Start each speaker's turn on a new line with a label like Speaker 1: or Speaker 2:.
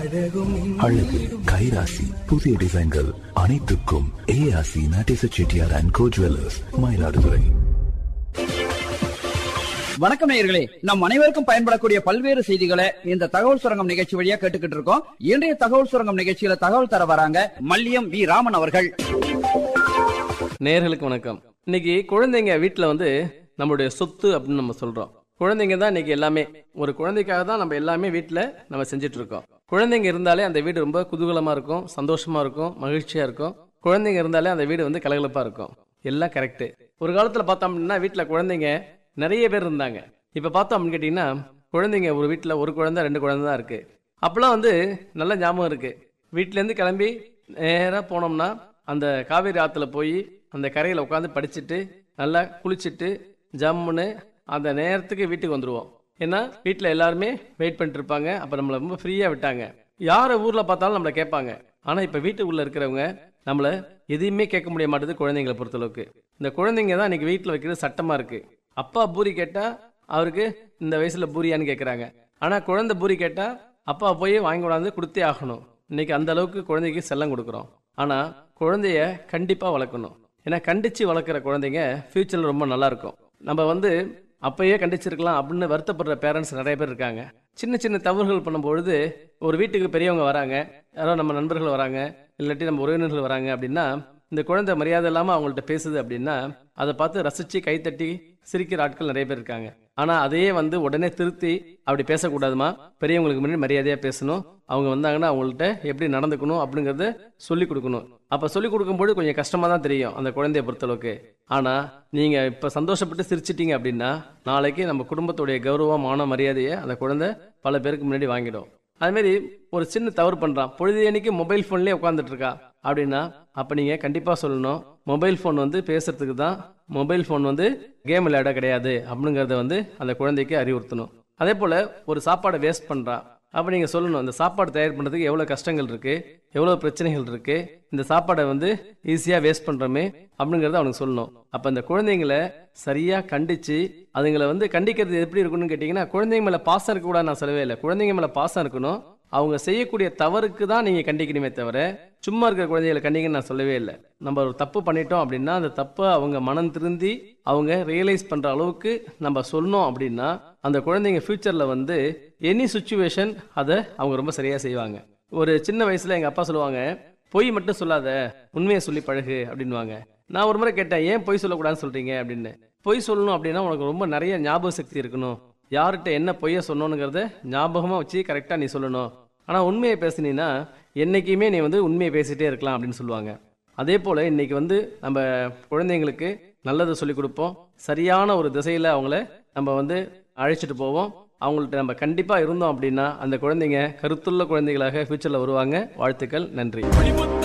Speaker 1: அழகு கைராசி புதிய டிசைன்கள் அனைத்துக்கும் ARC Natesa Chettiar and co jewellers Mayiladuthurai
Speaker 2: வணக்கம் நேயர்களே நம் அனைவருக்கும் பயன்படக்கூடிய பல்வேறு செய்திகளை இந்த தகவல் சுரங்கம் நிகழ்ச்சி வழியா கேட்டுக்கிட்டு இருக்கோம் இன்றைய தகவல் சுரங்கம் நிகழ்ச்சியில தகவல் தர வராங்க மல்லியம் வி ராமன் அவர்கள்
Speaker 3: நேயர்களுக்கு வணக்கம் இன்னைக்கு குழந்தைங்க வீட்டில் வந்து நம்மளுடைய சொத்து அப்படின்னு நம்ம சொல்றோம் குழந்தைங்க தான் இன்னைக்கு எல்லாமே ஒரு குழந்தைக்காக தான் நம்ம எல்லாமே வீட்டில் நம்ம செஞ்சுட்டு இருக்கோம் குழந்தைங்க இருந்தாலே அந்த வீடு ரொம்ப குதூகலமா இருக்கும் சந்தோஷமா இருக்கும் மகிழ்ச்சியா இருக்கும் குழந்தைங்க இருந்தாலே அந்த வீடு வந்து கலகலப்பா இருக்கும் எல்லாம் கரெக்ட் ஒரு காலத்துல பார்த்தோம் அப்படின்னா வீட்டில் குழந்தைங்க நிறைய பேர் இருந்தாங்க இப்போ பார்த்தோம் அப்படின்னு கேட்டிங்கன்னா குழந்தைங்க ஒரு வீட்டில் ஒரு குழந்தை ரெண்டு குழந்தை தான் இருக்கு அப்போல்லாம் வந்து நல்ல ஞாபகம் இருக்கு வீட்டிலேருந்து கிளம்பி நேராக போனோம்னா அந்த காவேரி ஆற்றுல போய் அந்த கரையில் உட்காந்து படிச்சுட்டு நல்லா குளிச்சுட்டு ஜம்முன்னு அந்த நேரத்துக்கு வீட்டுக்கு வந்துடுவோம் ஏன்னா வீட்டில் எல்லாருமே வெயிட் பண்ணிட்டு இருப்பாங்க அப்போ நம்மளை ரொம்ப ஃப்ரீயாக விட்டாங்க யாரை ஊரில் பார்த்தாலும் நம்மளை கேட்பாங்க ஆனால் இப்போ வீட்டுக்குள்ளே இருக்கிறவங்க நம்மளை எதையுமே கேட்க முடிய மாட்டேது குழந்தைங்களை பொறுத்தளவுக்கு இந்த குழந்தைங்க தான் இன்னைக்கு வீட்டில் வைக்கிறது சட்டமாக இருக்கு அப்பா பூரி கேட்டால் அவருக்கு இந்த வயசில் பூரியான்னு கேட்குறாங்க ஆனால் குழந்தை பூரி கேட்டால் அப்பா போய் வாங்கி கொண்டாந்து கொடுத்தே ஆகணும் இன்னைக்கு அந்த அளவுக்கு குழந்தைக்கு செல்லம் கொடுக்குறோம் ஆனால் குழந்தைய கண்டிப்பாக வளர்க்கணும் ஏன்னா கண்டிச்சு வளர்க்குற குழந்தைங்க ஃப்யூச்சரில் ரொம்ப நல்லா இருக்கும் நம்ம வந்து அப்பயே கண்டிச்சிருக்கலாம் அப்படின்னு வருத்தப்படுற பேரண்ட்ஸ் நிறைய பேர் இருக்காங்க சின்ன சின்ன தவறுகள் பண்ணும்பொழுது ஒரு வீட்டுக்கு பெரியவங்க வராங்க யாரோ நம்ம நண்பர்கள் வராங்க இல்லாட்டி நம்ம உறவினர்கள் வராங்க அப்படின்னா இந்த குழந்தை மரியாதை இல்லாமல் அவங்கள்ட்ட பேசுது அப்படின்னா அதை பார்த்து ரசித்து கைத்தட்டி சிரிக்கிற ஆட்கள் நிறைய பேர் இருக்காங்க ஆனால் அதையே வந்து உடனே திருத்தி அப்படி பேசக்கூடாதுமா பெரியவங்களுக்கு முன்னாடி மரியாதையாக பேசணும் அவங்க வந்தாங்கன்னா அவங்கள்ட்ட எப்படி நடந்துக்கணும் அப்படிங்கிறத சொல்லி கொடுக்கணும் அப்போ சொல்லி கொடுக்கும்போது கொஞ்சம் கஷ்டமாக தான் தெரியும் அந்த குழந்தைய பொறுத்தளவுக்கு ஆனால் நீங்கள் இப்போ சந்தோஷப்பட்டு சிரிச்சிட்டீங்க அப்படின்னா நாளைக்கு நம்ம குடும்பத்துடைய கௌரவம் மான மரியாதையை அந்த குழந்தை பல பேருக்கு முன்னாடி வாங்கிடும் அதுமாரி ஒரு சின்ன தவறு பண்ணுறான் பொழுது மொபைல் ஃபோன்லேயே உட்காந்துட்டு இருக்கா அப்படின்னா அப்போ நீங்கள் கண்டிப்பாக சொல்லணும் மொபைல் ஃபோன் வந்து பேசுறதுக்கு தான் மொபைல் ஃபோன் வந்து கேம் விளையாட கிடையாது அப்படிங்கிறத வந்து அந்த குழந்தைக்கு அறிவுறுத்தணும் அதே போல் ஒரு சாப்பாடை வேஸ்ட் பண்ணுறான் அப்போ நீங்கள் சொல்லணும் இந்த சாப்பாடு தயார் பண்ணுறதுக்கு எவ்வளோ கஷ்டங்கள் இருக்குது எவ்வளோ பிரச்சனைகள் இருக்குது இந்த சாப்பாடை வந்து ஈஸியாக வேஸ்ட் பண்ணுறோமே அப்படிங்கிறத அவனுக்கு சொல்லணும் அப்போ இந்த குழந்தைங்களை சரியாக கண்டித்து அதுங்களை வந்து கண்டிக்கிறது எப்படி இருக்கணும்னு கேட்டிங்கன்னா குழந்தைங்க மேலே பாசம் இருக்கக்கூடாது நான் சொல்லவே இல்லை குழந்தைங்க மேலே பாசம் இருக்கணும் அவங்க செய்யக்கூடிய தவறுக்கு தான் நீங்கள் கண்டிக்கணுமே தவிர சும்மா இருக்கிற குழந்தைகளை கண்டிங்கன்னு நான் சொல்லவே இல்லை நம்ம ஒரு தப்பு பண்ணிட்டோம் அப்படின்னா அந்த தப்பை அவங்க மனம் திருந்தி அவங்க ரியலைஸ் பண்ணுற அளவுக்கு நம்ம சொன்னோம் அப்படின்னா அந்த குழந்தைங்க ஃப்யூச்சரில் வந்து எனி சுச்சுவேஷன் அதை அவங்க ரொம்ப சரியாக செய்வாங்க ஒரு சின்ன வயசில் எங்கள் அப்பா சொல்லுவாங்க பொய் மட்டும் சொல்லாத உண்மையை சொல்லி பழகு அப்படின்வாங்க நான் ஒரு முறை கேட்டேன் ஏன் பொய் சொல்லக்கூடாதுன்னு சொல்கிறீங்க அப்படின்னு பொய் சொல்லணும் அப்படின்னா உனக்கு ரொம்ப நிறைய ஞாபக சக்தி இருக்கணும் யார்கிட்ட என்ன பொய்ய சொன்னோனுங்கிறத ஞாபகமாக வச்சு கரெக்டாக நீ சொல்லணும் ஆனால் உண்மையை பேசுனீன்னா என்றைக்குமே நீ வந்து உண்மையை பேசிகிட்டே இருக்கலாம் அப்படின்னு சொல்லுவாங்க அதே போல் இன்னைக்கு வந்து நம்ம குழந்தைங்களுக்கு நல்லதை சொல்லிக் கொடுப்போம் சரியான ஒரு திசையில் அவங்கள நம்ம வந்து அழைச்சிட்டு போவோம் அவங்கள்ட்ட நம்ம கண்டிப்பாக இருந்தோம் அப்படின்னா அந்த குழந்தைங்க கருத்துள்ள குழந்தைகளாக ஃபியூச்சரில் வருவாங்க வாழ்த்துக்கள் நன்றி